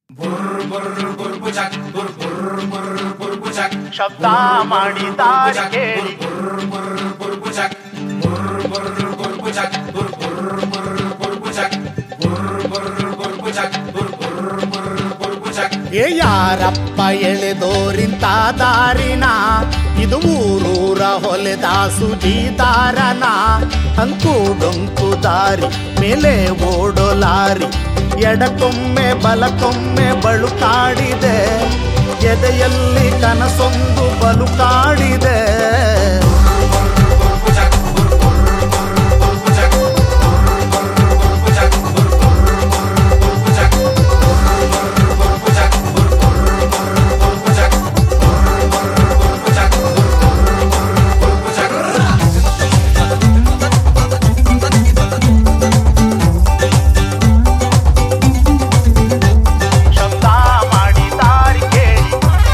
ಶಬ್ದ ಮಾಡಿದ್ದಾರೆ ಕೇಳಿ ಏ ಯಾರಪ್ಪ ಎಳೆದೋರಿಂತ ದಾರಿನ ಇದು ಊರೂರ ಹೊಲೆದ ಸುಜೀದಾರನ ಅಂಕು ಡೊಂಕು ದಾರಿ ಮೇಲೆ ಓಡೋ ಲಾರಿ ಎಡಕೊಮ್ಮೆ ಬಲಕೊಮ್ಮೆ ಬಳುಕಾಡಿದೆ ಎದೆಯಲ್ಲಿ ಕನಸೊಂದು ಬಲುಕಾಡಿದೆ ಶಬ್ದ ಮಾಡಿದ್ದಾರೆ ಕೇಳಿ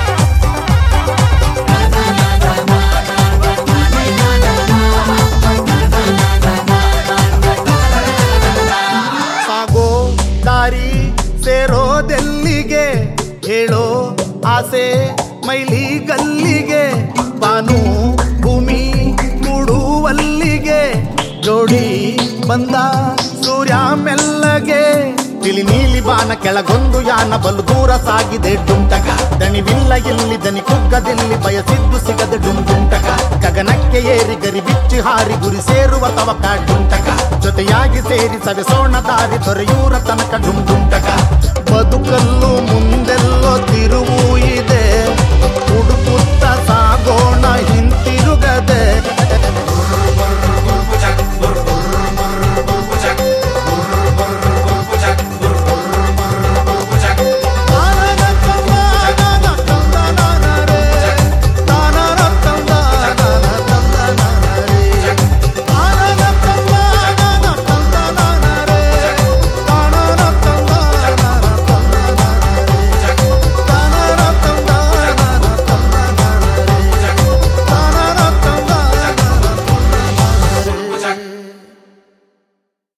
ಸಾಗೋ ದಾರಿ ಸೇರೋದೆಲ್ಲಿಗೆ ಹೇಳೋ ಆಸೆ ಮೈಲಿ ಗಲ್ಲಿಗೆ ಬಾನು ಭೂಮಿ ಮೂಡುವಲ್ಲಿಗೆ ಜೋಡಿ ಬಂದ ಸೂರ್ಯ ಮೆಲ್ಲಗೆ ತಿಳಿ ನೀಲಿ ಬಾನ ಕೆಳಗೊಂದು ಯಾನ ಬಲು ದೂರ ಸಾಗಿದೆ ಡುಂಟಕ ದಣಿವಿಲ್ಲ ಇಲ್ಲಿ ದನಿ ಕುಗ್ಗದಲ್ಲಿ ಬಯಸಿದ್ದು ಸಿಗದೆ ಡುಂಟಕ ಗಗನಕ್ಕೆ ಏರಿ ಗರಿ ಬಿಚ್ಚಿ ಹಾರಿ ಗುರಿ ಸೇರುವ ತವಕ ಡುಂಟಕ ಜೊತೆಯಾಗಿ ಸೇರಿ ಸವೆಸೋಣ ದಾರಿ ದೊರೆಯೂರ ತನಕ ಡುಂಟಕ ಬದುಕಲ್ಲ